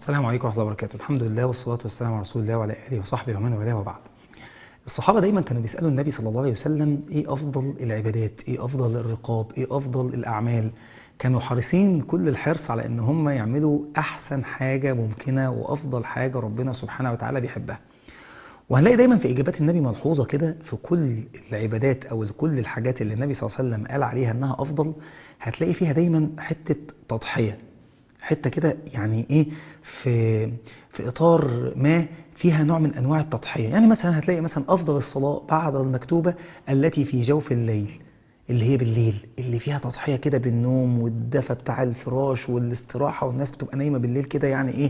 السلام عليكم ورحمة الله وبركاته الحمد لله والصلاة والسلام على رسول الله وعلى آله وصحبه ومن والاه وبعد الصحابة دايما كانوا بيسألوا النبي صلى الله عليه وسلم ايه أفضل العبادات ايه أفضل الرقاب ايه أفضل الأعمال كانوا حريصين كل الحرص على ان هم يعملوا أحسن حاجة ممكنة وأفضل حاجة ربنا سبحانه وتعالى بيحبها وهنلاقي دايما في إجابات النبي ملحوظة كده في كل العبادات أو كل الحاجات اللي النبي صلى الله عليه وسلم قال عليها أنها أفضل هتلاقي فيها دايما حتة تضحية حتة كده يعني ايه في في اطار ما فيها نوع من انواع التضحية يعني مثلا هتلاقي مثلا افضل الصلاة بعد المكتوبة التي في جوف الليل اللي هي بالليل اللي فيها تضحية كده بالنوم والدفى بتاع الفراش والاستراحة والناس بتبقى نايمة بالليل كده يعني ايه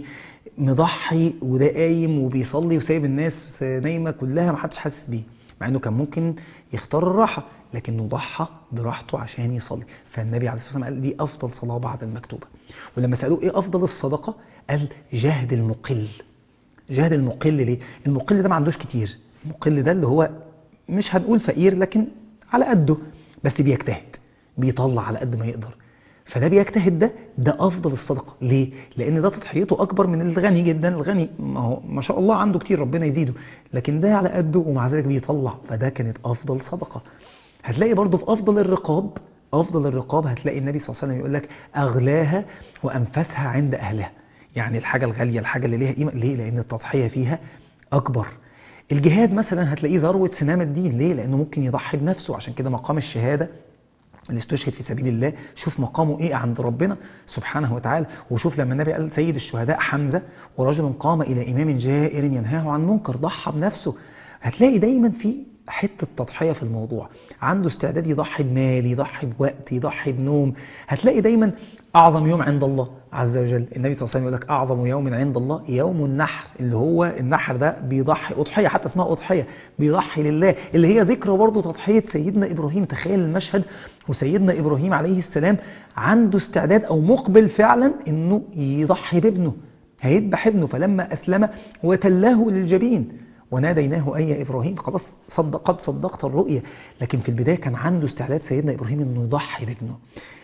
مضحي وده قايم وبيصلي وسايب الناس نايمة كلها ما حدش حاسس بيه مع انه كان ممكن يختار الراحة لكنه ضحى براحته عشان يصلي فالنبي عليه الصلاة والسلام قال دي أفضل صلاة بعد المكتوبة ولما سألوه إيه أفضل الصدقة قال جهد المقل جهد المقل ليه المقل ده ما عندوش كتير المقل ده اللي هو مش هنقول فقير لكن على قده بس بيجتهد بيطلع على قد ما يقدر فده بيجتهد ده ده افضل الصدقه ليه لان ده تضحيته اكبر من الغني جدا الغني ما هو ما شاء الله عنده كتير ربنا يزيده لكن ده على قده ومع ذلك بيطلع فده كانت افضل صدقه هتلاقي برضه في افضل الرقاب افضل الرقاب هتلاقي النبي صلى الله عليه وسلم يقول لك اغلاها وانفسها عند اهلها يعني الحاجه الغاليه الحاجه اللي ليها قيمه ليه لان التضحيه فيها اكبر الجهاد مثلا هتلاقيه ذروه سنام الدين ليه لانه ممكن يضحي بنفسه عشان كده مقام الشهاده اللي استشهد في سبيل الله شوف مقامه ايه عند ربنا سبحانه وتعالى وشوف لما النبي قال سيد الشهداء حمزة ورجل قام إلى إمام جائر ينهاه عن منكر ضحى بنفسه هتلاقي دايما في حتة تضحية في الموضوع عنده استعداد يضحي بمال يضحي بوقت يضحي بنوم هتلاقي دايما أعظم يوم عند الله عز وجل النبي صلى الله عليه وسلم يقول لك أعظم يوم عند الله يوم النحر اللي هو النحر ده بيضحي أضحية حتى اسمها أضحية بيضحي لله اللي هي ذكرى برضه تضحية سيدنا إبراهيم تخيل المشهد وسيدنا إبراهيم عليه السلام عنده استعداد أو مقبل فعلا إنه يضحي بابنه هيذبح ابنه فلما أسلم وتلاه للجبين وناديناه أي يا إبراهيم خلاص صدق قد صدقت الرؤية لكن في البداية كان عنده استعداد سيدنا إبراهيم أنه يضحي بابنه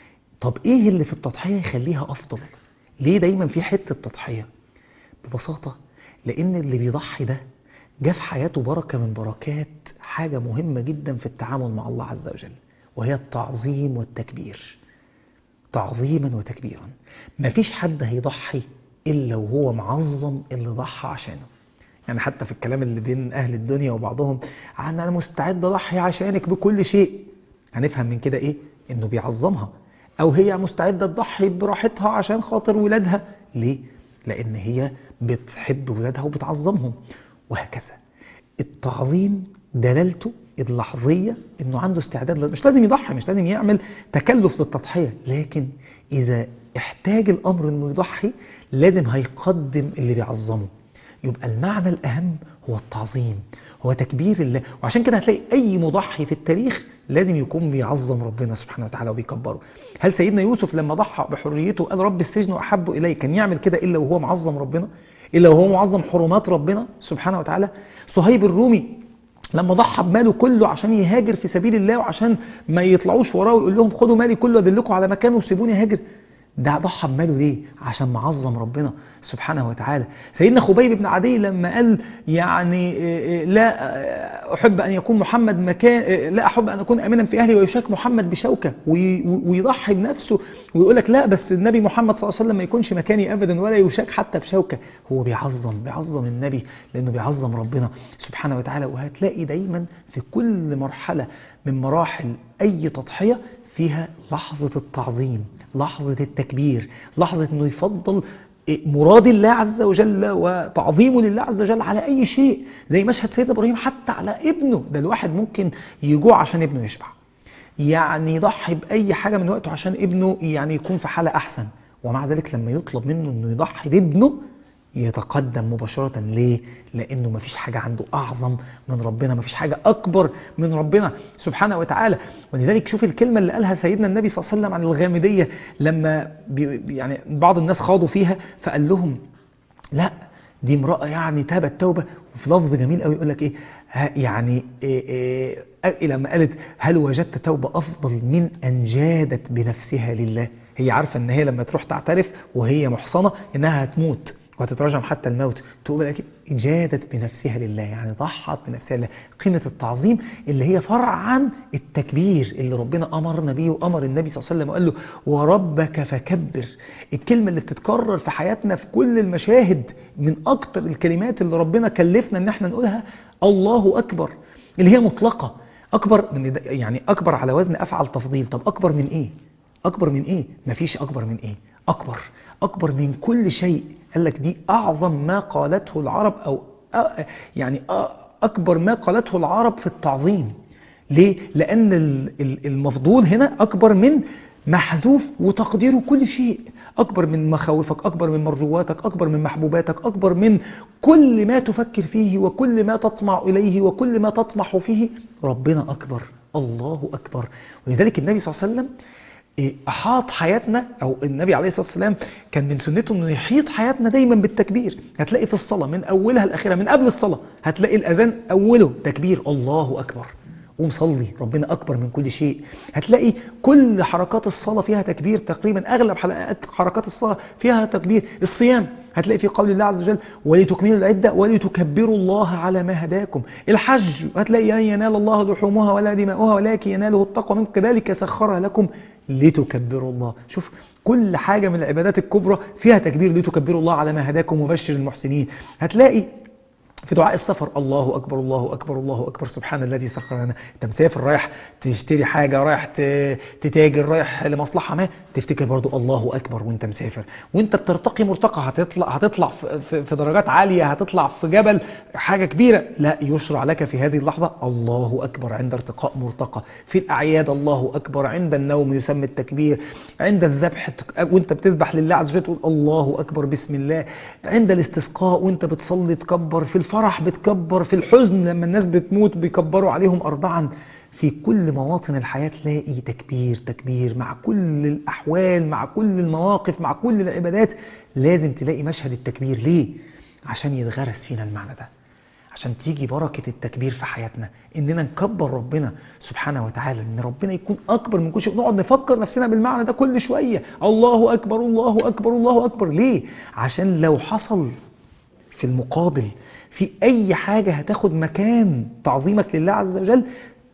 طب إيه اللي في التضحية يخليها أفضل ليه دايما في حتة تضحية ببساطة لأن اللي بيضحي ده جاء في حياته بركة من بركات حاجة مهمة جدا في التعامل مع الله عز وجل وهي التعظيم والتكبير تعظيما وتكبيرا مفيش حد هيضحي إلا وهو معظم اللي ضحى عشانه يعني حتى في الكلام اللي بين أهل الدنيا وبعضهم عن أنا مستعد أضحي عشانك بكل شيء هنفهم من كده إيه إنه بيعظمها أو هي مستعدة تضحي براحتها عشان خاطر ولادها ليه؟ لأن هي بتحب ولادها وبتعظمهم وهكذا التعظيم دلالته اللحظية إنه عنده استعداد مش لازم يضحي مش لازم يعمل تكلف للتضحية لكن إذا احتاج الأمر إنه يضحي لازم هيقدم اللي بيعظمه يبقى المعنى الأهم هو التعظيم هو تكبير الله وعشان كده هتلاقي أي مضحي في التاريخ لازم يكون بيعظم ربنا سبحانه وتعالى وبيكبره هل سيدنا يوسف لما ضحى بحريته قال رب السجن أحب إلي كان يعمل كده إلا وهو معظم ربنا إلا وهو معظم حرمات ربنا سبحانه وتعالى صهيب الرومي لما ضحى بماله كله عشان يهاجر في سبيل الله وعشان ما يطلعوش وراه ويقول لهم خدوا مالي كله ادلكم على مكان وسيبوني هاجر ده ضحى بماله ليه عشان معظم ربنا سبحانه وتعالى سيدنا خبيب بن عدي لما قال يعني لا أحب أن يكون محمد مكان لا أحب أن أكون أمينا في أهلي ويشاك محمد بشوكة ويضحي بنفسه ويقول لك لا بس النبي محمد صلى الله عليه وسلم ما يكونش مكاني أبدا ولا يشاك حتى بشوكة هو بيعظم بيعظم النبي لأنه بيعظم ربنا سبحانه وتعالى وهتلاقي دايما في كل مرحلة من مراحل أي تضحية فيها لحظة التعظيم لحظة التكبير لحظة أنه يفضل مراد الله عز وجل وتعظيمه لله عز وجل على أي شيء زي مشهد سيدنا إبراهيم حتى على ابنه ده الواحد ممكن يجوع عشان ابنه يشبع يعني يضحي بأي حاجة من وقته عشان ابنه يعني يكون في حالة أحسن ومع ذلك لما يطلب منه أنه يضحي بابنه يتقدم مباشرة ليه؟ لأنه مفيش حاجة عنده أعظم من ربنا مفيش حاجة أكبر من ربنا سبحانه وتعالى ولذلك شوف الكلمة اللي قالها سيدنا النبي صلى الله عليه وسلم عن الغامدية لما بي يعني بعض الناس خاضوا فيها فقال لهم لا دي امرأة يعني تابت توبة وفي لفظ جميل قوي يقول لك إيه يعني إيه إيه لما قالت هل وجدت توبة أفضل من أن جادت بنفسها لله هي عارفة أن هي لما تروح تعترف وهي محصنة إنها هتموت وهتترجم حتى الموت تقول لك جادت بنفسها لله يعني ضحت بنفسها لله قيمة التعظيم اللي هي فرع عن التكبير اللي ربنا أمرنا بيه وأمر النبي صلى الله عليه وسلم وقال له وربك فكبر الكلمة اللي بتتكرر في حياتنا في كل المشاهد من أكتر الكلمات اللي ربنا كلفنا إن احنا نقولها الله أكبر اللي هي مطلقة أكبر من يعني أكبر على وزن أفعل تفضيل طب أكبر من إيه أكبر من إيه مفيش أكبر من إيه أكبر أكبر من كل شيء قال لك دي أعظم ما قالته العرب أو يعني أكبر ما قالته العرب في التعظيم ليه؟ لأن المفضول هنا أكبر من محذوف وتقديره كل شيء أكبر من مخاوفك أكبر من مرجواتك أكبر من محبوباتك أكبر من كل ما تفكر فيه وكل ما تطمع إليه وكل ما تطمح فيه ربنا أكبر الله أكبر ولذلك النبي صلى الله عليه وسلم أحاط حياتنا أو النبي عليه الصلاة والسلام كان من سنته أنه يحيط حياتنا دايما بالتكبير هتلاقي في الصلاة من أولها الأخيرة من قبل الصلاة هتلاقي الأذان أوله تكبير الله أكبر قوم صلي ربنا أكبر من كل شيء هتلاقي كل حركات الصلاة فيها تكبير تقريبا أغلب حركات الصلاة فيها تكبير الصيام هتلاقي في قول الله عز وجل ولتكملوا العدة ولتكبروا الله على ما هداكم الحج هتلاقي لن ينال الله لحومها ولا دماؤها ولكن يناله التقوى منكم كذلك سخرها لكم لتكبروا الله شوف كل حاجة من العبادات الكبرى فيها تكبير لتكبروا الله على ما هداكم وبشر المحسنين هتلاقي في دعاء السفر الله أكبر الله أكبر الله أكبر سبحان الذي سخر لنا أنت مسافر رايح تشتري حاجة رايح تتاجر رايح لمصلحة ما تفتكر برضو الله أكبر وانت مسافر وانت بترتقي مرتقى هتطلع هتطلع في, في درجات عالية هتطلع في جبل حاجة كبيرة لا يشرع لك في هذه اللحظة الله أكبر عند ارتقاء مرتقى في الأعياد الله أكبر عند النوم يسمى التكبير عند الذبح وانت بتذبح لله عز وجل تقول الله أكبر بسم الله عند الاستسقاء وانت بتصلي تكبر في الفرح بتكبر في الحزن لما الناس بتموت بيكبروا عليهم أربعا في كل مواطن الحياة تلاقي تكبير تكبير مع كل الأحوال مع كل المواقف مع كل العبادات لازم تلاقي مشهد التكبير ليه؟ عشان يتغرس فينا المعنى ده عشان تيجي بركة التكبير في حياتنا إننا نكبر ربنا سبحانه وتعالى إن ربنا يكون أكبر من كل شيء نقعد نفكر نفسنا بالمعنى ده كل شوية الله أكبر الله أكبر الله أكبر ليه؟ عشان لو حصل في المقابل في أي حاجة هتاخد مكان تعظيمك لله عز وجل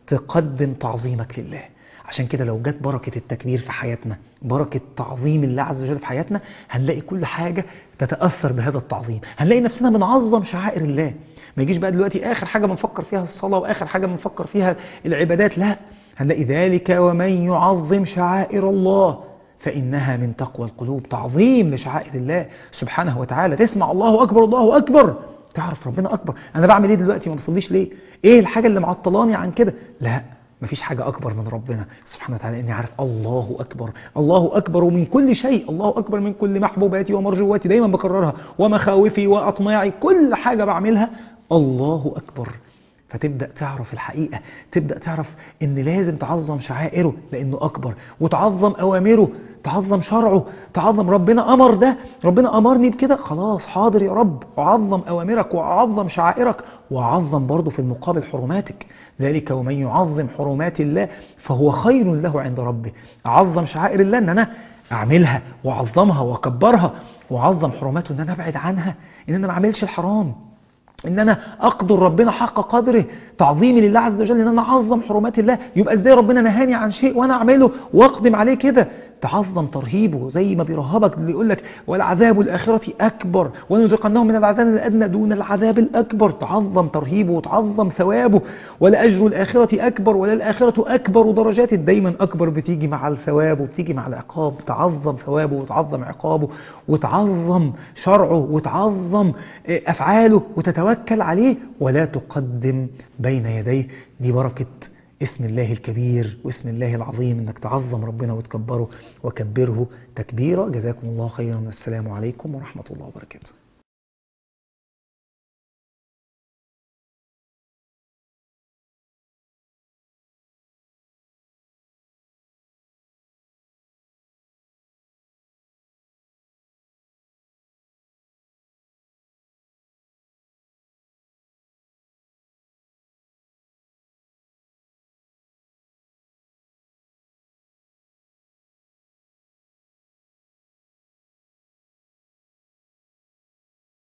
تقدم تعظيمك لله عشان كده لو جت بركة التكبير في حياتنا بركة تعظيم الله عز وجل في حياتنا هنلاقي كل حاجة تتأثر بهذا التعظيم هنلاقي نفسنا بنعظم شعائر الله ما يجيش بقى دلوقتي آخر حاجة بنفكر فيها الصلاة وآخر حاجة بنفكر فيها العبادات لا هنلاقي ذلك ومن يعظم شعائر الله فإنها من تقوى القلوب تعظيم لشعائر الله سبحانه وتعالى تسمع الله أكبر الله أكبر تعرف ربنا أكبر أنا بعمل إيه دلوقتي ما بصليش ليه إيه الحاجة اللي معطلاني عن كده لا مفيش حاجة أكبر من ربنا سبحانه وتعالى إني عارف الله أكبر الله أكبر من كل شيء الله أكبر من كل محبوباتي ومرجواتي دايما بكررها ومخاوفي وأطماعي كل حاجة بعملها الله أكبر فتبدأ تعرف الحقيقة تبدأ تعرف ان لازم تعظم شعائره لانه اكبر وتعظم اوامره تعظم شرعه تعظم ربنا امر ده ربنا امرني بكده خلاص حاضر يا رب اعظم اوامرك واعظم شعائرك واعظم برضه في المقابل حرماتك ذلك ومن يعظم حرمات الله فهو خير له عند ربه اعظم شعائر الله ان انا اعملها واعظمها واكبرها واعظم حرماته ان انا ابعد عنها ان انا ما اعملش الحرام ان انا اقدر ربنا حق قدره تعظيمي لله عز وجل ان انا اعظم حرمات الله يبقى ازاي ربنا نهاني عن شيء وانا اعمله واقدم عليه كده تعظم ترهيبه زي ما بيرهبك اللي يقول لك والعذاب الآخرة أكبر ونذيقنهم من العذاب الأدنى دون العذاب الأكبر تعظم ترهيبه وتعظم ثوابه ولأجر الآخرة أكبر وللآخرة أكبر درجات دايما أكبر بتيجي مع الثواب وبتيجي مع العقاب تعظم ثوابه وتعظم عقابه وتعظم شرعه وتعظم أفعاله وتتوكل عليه ولا تقدم بين يديه دي بركة اسم الله الكبير واسم الله العظيم انك تعظم ربنا وتكبره وكبره تكبيرا جزاكم الله خيرا والسلام عليكم ورحمة الله وبركاته